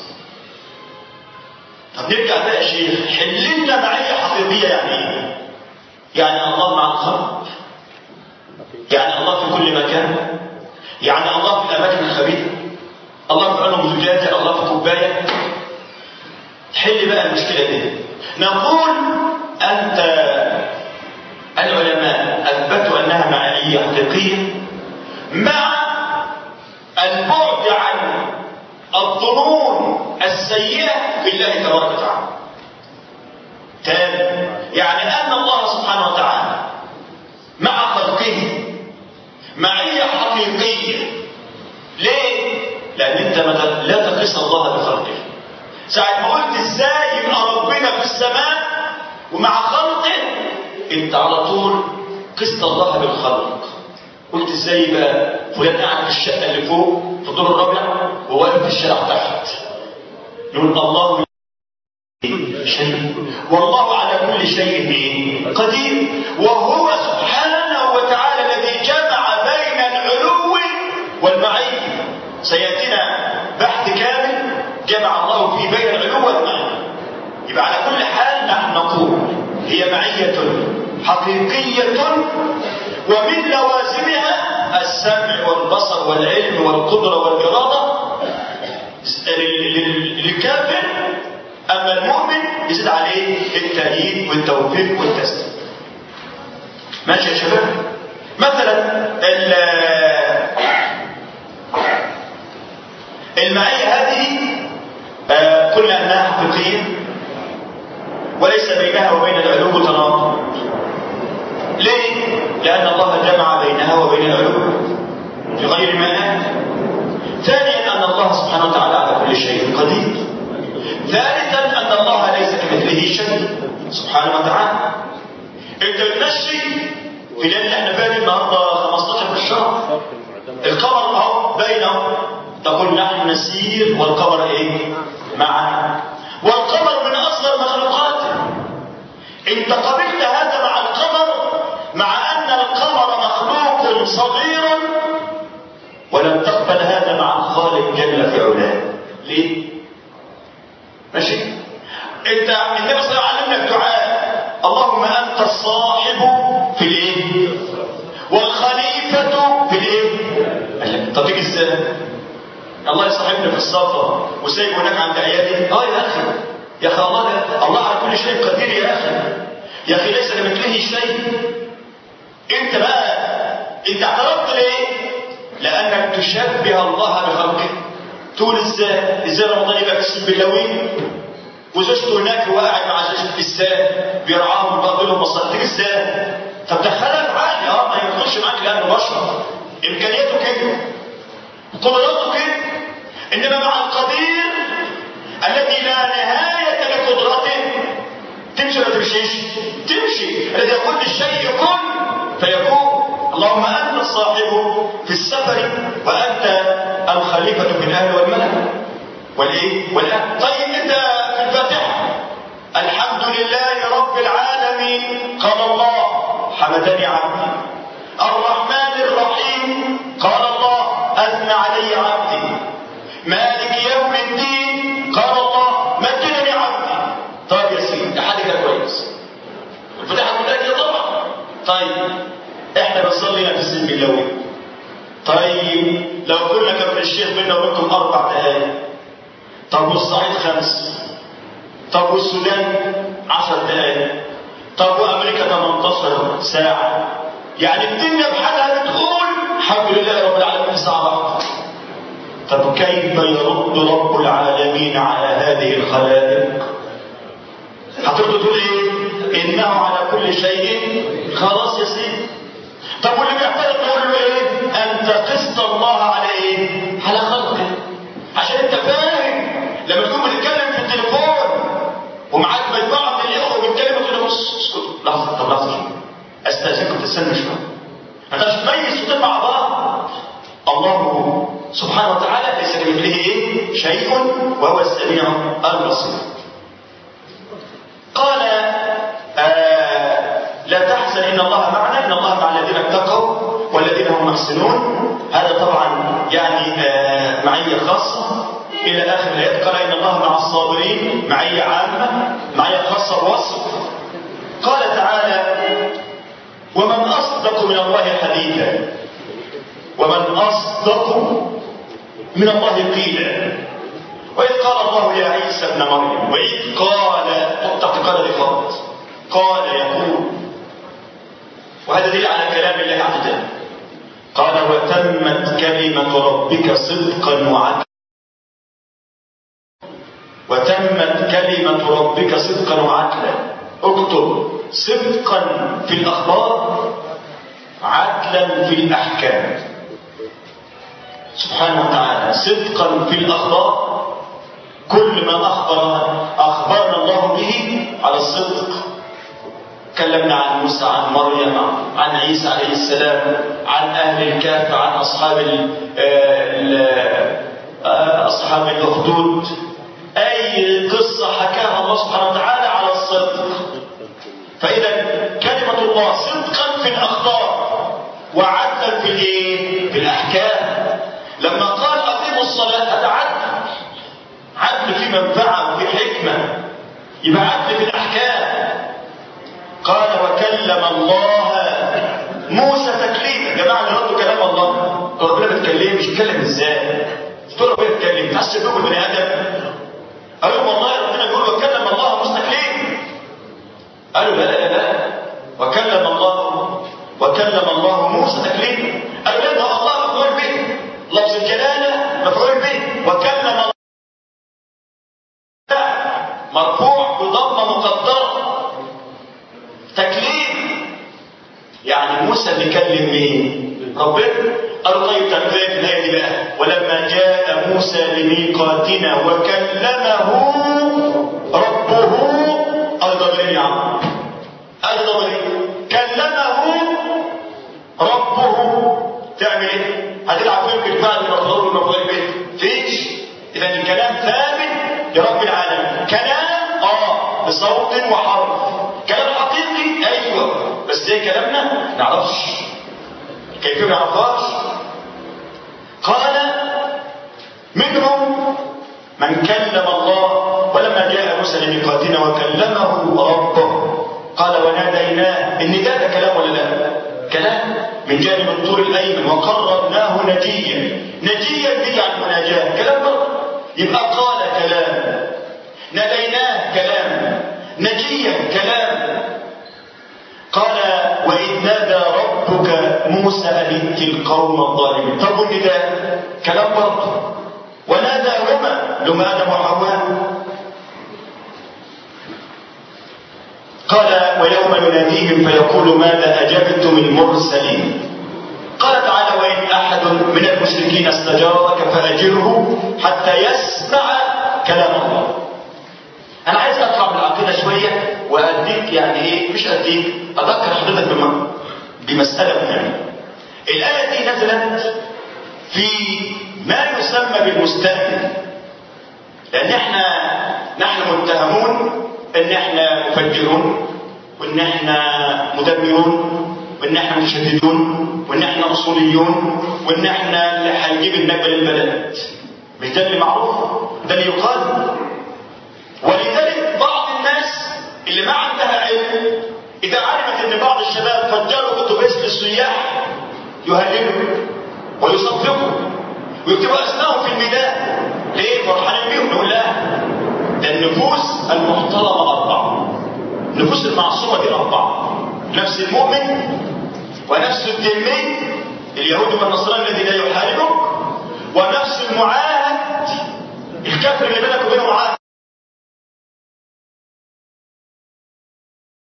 طب نرجع بقى يا شيخ حل لنا معيه حقيقيه يعني ايه يعني الله مع الخلق يعني الله في كل مكان يعني الله في الاماكن الخبيثه الله في عنق زجاجه الله في كوبايه حل بقى المشكله دي نقول انت العلماء اثبتوا انها معيه حقيقيه مع البعد عن الظنون السيئه في الله تبارك وتعالى تاني يعني أن الله سبحانه وتعالى مع خلقه معية حقيقية ليه؟ لأن أنت لا تقيس الله بخلقه ساعة ما قلت ازاي يبقى ربنا في السماء ومع خلقه انت على طول قست الله بالخلق قلت ازاي بقى فلان قاعد في الشقة اللي فوق في الدور الرابع وواقف في الشارع تحت نقول الله شيء والله على كل شيء قدير وهو سبحانه وتعالى الذي جمع بين العلو والمعية سيأتينا بحث كامل جمع الله فيه بين العلو والمعية يبقى على كل حال نحن نقول هي معية حقيقية ومن لوازمها السمع والبصر والعلم والقدرة والإرادة للكافر أما المؤمن يزيد عليه التأييد والتوفيق والتسليم ماشي يا شباب مثلا المعية هذه آه قلنا أنها حقيقية وليس بينها وبين العلو تناقض ليه؟ لأن الله جمع بينها وبين العلو في غير مآل ثانيا أن الله سبحانه وتعالى على كل شيء قدير ثالثا أن الله ليس كمثله شيء سبحانه وتعالى انت بتمشي في ليله احنا بادئ النهارده 15 في الشهر القمر اهو باين اهو تقول نحن نسير والقمر ايه؟ معنا والقمر من اصغر مخلوقاته انت قبلت هذا مع القمر مع ان القمر مخلوق صغير ولم تقبل هذا مع الخالق جل في علاه ليه؟ ماشي انت النبي صلى الله عليه وسلم علمنا الدعاء اللهم انت الصاحب في الايه والخليفه في الايه طب تيجي ازاي الله يصاحبنا في السفر وسايب هناك عند عيالي اه يا اخي يا اخي الله ده الله على كل شيء قدير يا اخي يا اخي ليس لمثله شيء انت بقى انت اعترضت ليه لانك تشبه الله بخلقه تقول ازاي ازاي رمضان يبقى في السن باللوين وزوجته هناك هو قاعد مع زوجته في السان بيرعاهم وبيقضي مصالحك ازاي طب دخلها في عقلي اه ما يدخلش معاك لانه بشر امكانياته كده قدراته كده انما مع القدير الذي لا نهايه لقدرته تمشي ولا تمشيش تمشي الذي يقول للشيء كن فيكون اللهم انت الصاحب في السفر وانت الخليفه في الاهل والملك والايه والاهل طيب انت في الفاتحه الحمد لله رب العالمين قال الله حمدني عبدي الرحمن الرحيم قال الله اثنى علي عبدي مالك يوم الدين قال الله مجدني عبدي طيب يا سيدي لحد كده كويس الفاتحه كلها كده طبعا طيب احنا بنصلي في السن باللوي طيب لو قلنا كفر الشيخ بيننا وبينكم اربع دقائق طب والصعيد خمس طب والسودان عشر دقائق طب أمريكا 18 ساعة يعني الدنيا بحالها بتقول الحمد لله رب العالمين ساعة واحدة طب كيف يرد رب العالمين على هذه الخلائق هترد تقول ايه انه على كل شيء خلاص يا سيدي طب واللي بيعترض يقول له ايه انت قست الله على ايه على خلقه عشان انت فاهم لما تكون بتتكلم في التليفون ومعاك مجموعه من الاخوه بيتكلموا تقول له بص اسكت لحظه طب لحظه شويه استاذنكم تستنوا شويه ما انتش تميز صوتين مع بعض الله سبحانه وتعالى ليس كمثله ايه شيء وهو السميع البصير قال آه لا تحزن ان الله معنا ان الله مع الذين اتقوا والذين هم محسنون هذا طبعا يعني آه معيه خاصه الى اخر الايات قال ان الله مع الصابرين معيه عامه معيه خاصه بوصف قال تعالى ومن اصدق من الله حديثا ومن اصدق من الله قيلا وإذ قال الله يا عيسى ابن مريم وإذ قال تحت قال لفرد قال يقول وهذا دليل على كلام الله عز وجل قال وتمت كلمة ربك صدقا وعدلا وتمت كلمة ربك صدقا وعدلا اكتب صدقا في الأخبار عدلا في الأحكام سبحانه وتعالى صدقا في الأخبار كل ما أخبر أخبرنا الله به على الصدق تكلمنا عن موسى عن مريم عن عيسى عليه السلام عن أهل الكهف عن أصحاب ال أصحاب الأخدود أي قصة حكاها الله سبحانه وتعالى على الصدق فإذا كلمة الله صدقا في الأخبار وعدلا في الإيه؟ في الأحكام لما قال أقيموا الصلاة هذا عدل عدل في منفعة وفي حكمة يبقى عدل في الأحكام قال وكلم الله موسى تكليما يا جماعة اللي ردوا كلام الله ربنا بيتكلم مش يتكلم ازاي تقول ربنا بيتكلم تحس بكم بني ادم قالوا والله ربنا بيقول وكلم الله موسى تكليما قالوا لا لا لا وكلم الله وكلم الله موسى تكليما قالوا لا ده الله مفعول به لفظ الجلاله مفعول به وكلم الله مرفوع بضمه مقدره تكليم يعني موسى بيكلم مين ربنا قالوا طيب تنبيه الايه دي بقى ولما جاء موسى لميقاتنا وكلمه ربه هذا ضمير يا عم هذا ضمير كلمه ربه تعمل ايه هتلعب فين بالفعل المفعول والمفعول به فيش اذا الكلام ثابت لرب العالمين كلام اه بصوت وحرف كلام حقيقي ايوه بس زي كلامنا ما نعرفش كيف ما نعرفهاش قال منهم من كلم الله ولما جاء موسى لميقاتنا وكلمه ربه قال وناديناه النداء ده كلام ولا لا كلام من جانب الطور الايمن وقربناه نجيا نجيا به عن المناجاه كلام برضه يبقى قال كلام ناديناه كلام نجيا كلام قال وإذ نادى ربك موسى أن ائت القوم الظالمين طب النداء كلام برضه وناداهما لما آدم وحواء قال ويوم يناديهم فيقول ماذا أجبتم المرسلين قال تعالى وإن أحد من المشركين استجارك فأجره حتى يسمع كلام الله أنا عايز أطلع من العقيدة شوية وأديك يعني إيه مش أديك أذكر حضرتك بم- بمسألة مهمة الآية دي نزلت في ما يسمى بالمستهدف لأن احنا نحن متهمون ان احنا مفجرون وان احنا مدمرون وان احنا متشددون وان احنا اصوليون وان احنا اللي هنجيب النكبه للبلد مش ده اللي معروف ده اللي يقال ولذلك بعض الناس اللي ما عندها علم اذا علمت ان بعض الشباب فجروا اتوبيس للسياح يهللوا ويصفقوا ويكتبوا اسمائهم في الميدان ليه فرحانين بيهم نقول لا ده النفوس المحترمه اربعه النفوس المعصومه دي اربعه نفس المؤمن ونفس الذمي اليهود والنصراني الذي لا يحاربك ونفس المعاهد الكافر اللي بينك وبينه معاهد